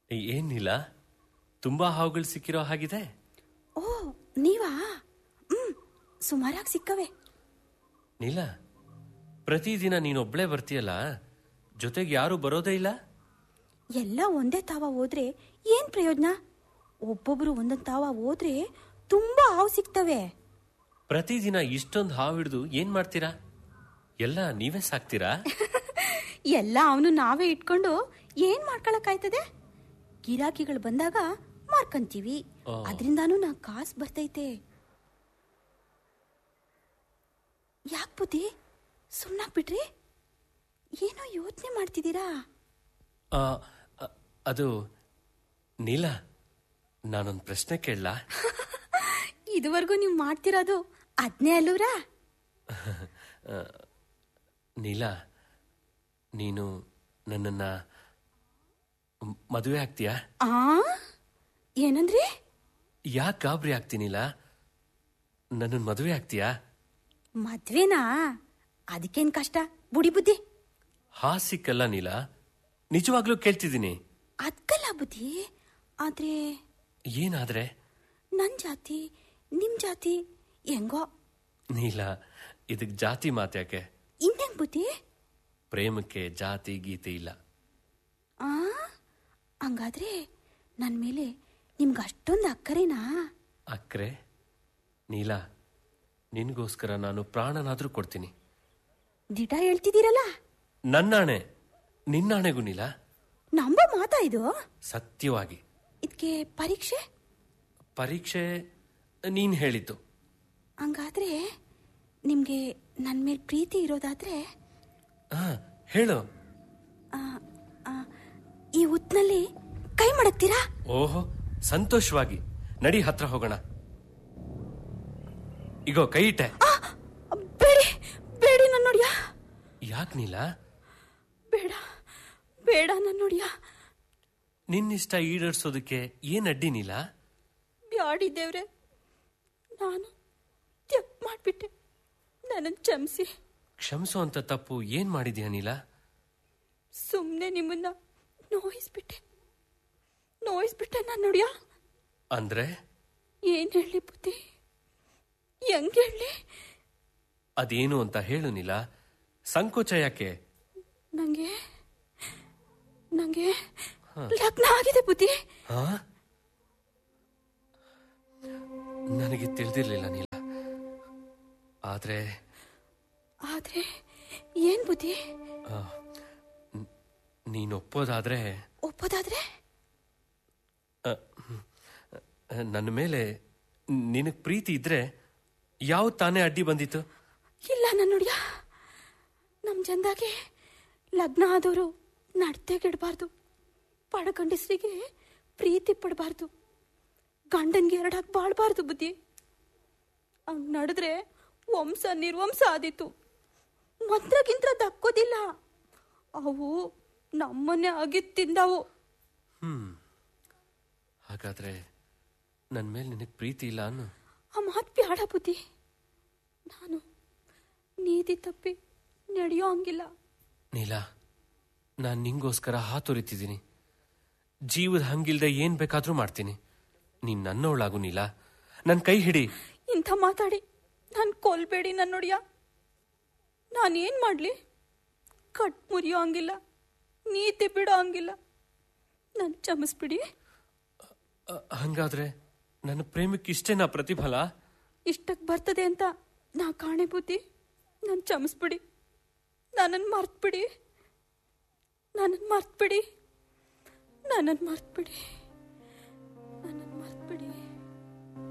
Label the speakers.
Speaker 1: ಏನಿಲ್ಲ ತುಂಬಾ ಹಾವುಗಳು ಸಿಕ್ಕಿರೋ ಹಾಗಿದೆ
Speaker 2: ಓ ನೀವಾ ಹ್ಮ್ ಸುಮಾರಾಗಿ ಸಿಕ್ಕವೆ
Speaker 1: ನೀಲ ಪ್ರತಿದಿನ ನೀನೊಬ್ಳೇ ಬರ್ತೀಯಲ್ಲ ಜೊತೆಗೆ ಯಾರು ಬರೋದೇ ಇಲ್ಲ
Speaker 2: ಎಲ್ಲ ಒಂದೇ ತಾವ ಹೋದ್ರೆ ಏನ್ ಪ್ರಯೋಜನ ಒಬ್ಬೊಬ್ರು ಒಂದೊಂದ್ ತಾವ ಹೋದ್ರೆ ತುಂಬಾ ಹಾವು ಸಿಗ್ತವೆ
Speaker 1: ಪ್ರತಿದಿನ ಇಷ್ಟೊಂದು ಹಾವು ಹಿಡಿದು ಏನ್ ಮಾಡ್ತೀರಾ ಎಲ್ಲ ನೀವೇ ಸಾಕ್ತೀರಾ
Speaker 2: ಎಲ್ಲ ಅವನು ನಾವೇ ಇಟ್ಕೊಂಡು ಏನ್ ಮಾಡ್ಕೊಳಕ್ಕಾಯ್ತದೆ ಗಿರಾಕಿಗಳು ಬಂದಾಗ ಮಾರ್ಕಂತೀವಿ
Speaker 1: ಓ.
Speaker 2: ಅದರಿಂದಾನು ನಾ ಕಾಸು ಬರ್ತೈತೆ ಯಾಕ್ ಬುದ್ಧಿ ಸುಮ್ಮನಾಗ್ಬಿಟ್ರಿ ಏನೋ ಯೋಚನೆ ಮಾಡ್ತಿದ್ದೀರಾ
Speaker 1: ಆ, ಅ- ಅದು ನೀಲ ನಾನೊಂದು ಪ್ರಶ್ನೆ ಕೇಳಲಾ
Speaker 2: ಇದುವರೆಗೂ ನೀವು ಮಾಡ್ತಿರೋದು ಅದ್ನೇ ಅಲ್ಲೂರಾ
Speaker 1: ನೀಲ ನೀನು ನನ್ನನ್ನ ಮ್- ಮದುವೆ ಆಗ್ತೀಯಾ
Speaker 2: ಆ ಏನಂದ್ರಿ
Speaker 1: ಯಾಕೆ ಗಾಬರಿ ಆಗ್ತೀನಿಲ್ಲ ನನ್ನನ್ ಮದುವೆ ಆಗ್ತೀಯಾ
Speaker 2: ಮದ್ವೆನಾ ಅದಕ್ಕೇನ್ ಕಷ್ಟ ಬುಡಿ ಬುದ್ಧಿ
Speaker 1: ಹಾಸಿಕ್ಕಲ್ಲ ನೀಲ ನಿಜವಾಗ್ಲೂ ಕೇಳ್ತಿದ್ದೀನಿ
Speaker 2: ಅದ್ಕಲ್ಲ ಬುದ್ಧಿ ಆದ್ರೆ
Speaker 1: ಏನಾದ್ರೆ
Speaker 2: ನನ್ ಜಾತಿ ನಿಮ್ ಜಾತಿ ಹೆಂಗೋ
Speaker 1: ನೀಲ ಇದಕ್ ಜಾತಿ ಮಾತ್ಯಾಕೆ
Speaker 2: ಇನ್ನೇನ್ ಬುದ್ಧಿ
Speaker 1: ಪ್ರೇಮಕ್ಕೆ ಜಾತಿ ಗೀತೆ ಇಲ್ಲ
Speaker 2: ಆ ಹಂಗಾದ್ರೆ ನನ್ ಮೇಲೆ ನಿಮ್ಗೆ ಅಷ್ಟೊಂದು ಅಕ್ಕರೇನಾ
Speaker 1: ಅಕ್ರೆ ನೀಲ ನಿನ್ಗೋಸ್ಕರ ನಾನು ಪ್ರಾಣನಾದ್ರೂ ಕೊಡ್ತೀನಿ
Speaker 2: ದಿಟ ಹೇಳ್ತಿದ್ದೀರಲ್ಲ
Speaker 1: ನನ್ನಾಣೆ ನಿನ್ನಾಣೆಗೂ ನೀಲ
Speaker 2: ನಂಬೋ ಮಾತಾ ಇದು
Speaker 1: ಸತ್ಯವಾಗಿ
Speaker 2: ಇದಕ್ಕೆ ಪರೀಕ್ಷೆ
Speaker 1: ಪರೀಕ್ಷೆ ನೀನ್ ಹೇಳಿದ್ದು
Speaker 2: ಹಂಗಾದ್ರೆ ನಿಮ್ಗೆ ನನ್ ಮೇಲೆ ಪ್ರೀತಿ ಇರೋದಾದ್ರೆ
Speaker 1: ಹಾ ಹೇಳು
Speaker 2: ಆ, ಆ, ಈ ಉತ್ನಲ್ಲಿ ಕೈ ಮಡಗ್ತೀರಾ
Speaker 1: ಓಹೋ ಸಂತೋಷವಾಗಿ ನಡಿ ಹತ್ರ ಹೋಗೋಣ ಇಗೋ ಕೈ ಇಟ್ಟೆ
Speaker 2: ಆ, ಬೇಡಿ ಬೇಡಿ ನನ್ನ ನೋಡಿಯಾ
Speaker 1: ಯಾಕ್ ನೀಲ
Speaker 2: ಬೇಡ ಬೇಡ ನನ್ನ ನೋಡಿಯಾ
Speaker 1: ನಿನ್ನಿಷ್ಟ ಈಡೇರ್ಸೋದಕ್ಕೆ ಏನ್ ಅಡ್ಡಿ ನೀಲ
Speaker 2: ಬ್ಯಾಡಿ ದೇವ್ರೆ ನಾನು ತಪ್ಪು ಮಾಡ್ಬಿಟ್ಟೆ ನನ್ನನ್ನು ಕ್ಷಮಿಸಿ
Speaker 1: ಕ್ಷಮಿಸೋ ಅಂತ ತಪ್ಪು ಏನ್ ಮಾಡಿದ್ಯಾ ನೀಲ
Speaker 2: ಸುಮ್ಮನೆ ನಿಮ್ಮನ್ನ ನೋಯಿಸ್ಬಿಟ್ಟೆ ನೋಯಿಸ್ಬಿಟ್ಟೆ ನಾನು ನೋಡಿಯಾ
Speaker 1: ಅಂದ್ರೆ
Speaker 2: ಏನ್ ಹೇಳಿ ಬುದ್ಧಿ ಹೆಂಗ್ ಹೇಳಿ
Speaker 1: ಅದೇನು ಅಂತ ಹೇಳು ನೀಲ ಸಂಕೋಚ ಯಾಕೆ
Speaker 2: ನಂಗೆ ನಂಗೆ ಲಗ್ನ ಆಗಿದೆ ಬುದ್ಧಿ
Speaker 1: ಹಾ ನನಗೆ ತಿಳಿದಿರ್ಲಿಲ್ಲ ನೀಲ ಆದ್ರೆ
Speaker 2: ಆದ್ರೆ ಏನ್ ಬುದ್ಧಿ
Speaker 1: ಆ, ನ್- ನೀನ್ ಒಪ್ಪೋದಾದ್ರೆ
Speaker 2: ಒಪ್ಪೋದಾದ್ರೆ
Speaker 1: ಆ, ಹ್ಮ್, ಆ, ನನ್ನ ಮೇಲೆ ನಿನಗ್ ಪ್ರೀತಿ ಇದ್ರೆ ಯಾವ ತಾನೇ ಅಡ್ಡಿ ಬಂದಿತ್ತು
Speaker 2: ಇಲ್ಲ ನನ್ನ ನೋಡಿಯ ನಮ್ ಜನದಾಗೆ ಲಗ್ನ ಆದವರು ನಡ್ತೆಗಿಡಬಾರ್ದು ಪಡಗಂಡಸರಿಗೆ ಪ್ರೀತಿ ಪಡಬಾರ್ದು ಗಂಡನ್ಗೆ ಎರಡಾಗಿ ಬಾಳ್ಬಾರ್ದು ಬುದ್ಧಿ ಹಂಗ್ ನಡೆದ್ರೆ ವಂಶ ನಿರ್ವಂಶ ಆದೀತು ಮಂತ್ರಗಿಂತ್ರ ದಕ್ಕೋದಿಲ್ಲ ಅವು ನಮ್ಮನ್ನೇ ಆಗಿ ತಿಂದವು
Speaker 1: ಹ್ಮ್ ಹಾಗಾದ್ರೆ ನನ್ನ ಮೇಲೆ ನಿನಗ್ ಪ್ರೀತಿ ಇಲ್ಲ ಅನ್ನು
Speaker 2: ಆ ಮಾತು ಬ್ಯಾಡ ಬುದ್ಧಿ ನಾನು ನೀತಿ ತಪ್ಪಿ ನಡೆಯೋ ಹಂಗಿಲ್ಲ
Speaker 1: ನೀಲ ನಾನ್ ನಿಂಗೋಸ್ಕರ ಹಾತೊರಿತಿದ್ದೀನಿ ಜೀವದ ಹಂಗಿಲ್ದೆ ಏನ್ ಬೇಕಾದ್ರೂ ಮಾಡ್ತೀನಿ ನೀನ್ ನನ್ನವಳಾಗು ನೀಲ ನನ್ ಕೈ ಹಿಡಿ
Speaker 2: ಇಂಥ ಮಾತಾಡಿ ನಾನು ಕೊಲ್ಬೇಡಿ ನನ್ನ ನೋಡಿಯ ನಾನೇನ್ ಮಾಡ್ಲಿ ಕಟ್ ಮುರಿಯೋ ಹಂಗಿಲ್ಲ ನೀತಿ ಬಿಡೋ ಹಂಗಿಲ್ಲ ನನ್ ಕ್ಷಮಿಸ್ಬಿಡಿ
Speaker 1: ಅ, ಹಂಗಾದ್ರೆ ನನ್ನ ಪ್ರೇಮಕ್ಕೆ ಇಷ್ಟೇನಾ ಪ್ರತಿಫಲ
Speaker 2: ಇಷ್ಟಕ್ಕೆ ಬರ್ತದೆ ಅಂತ ನಾ ಕಾಣೆ ಬುದ್ಧಿ ನನ್ ಕ್ಷಮಿಸ್ಬಿಡಿ ನನ್ನನ್ನು ಮರ್ತ್ಬಿಡಿ ನನ್ನನ್ನು ಮರ್ತ್ಬಿಡಿ ನನ್ನನ್ನು ಮರ್ತ್ಬಿಡಿ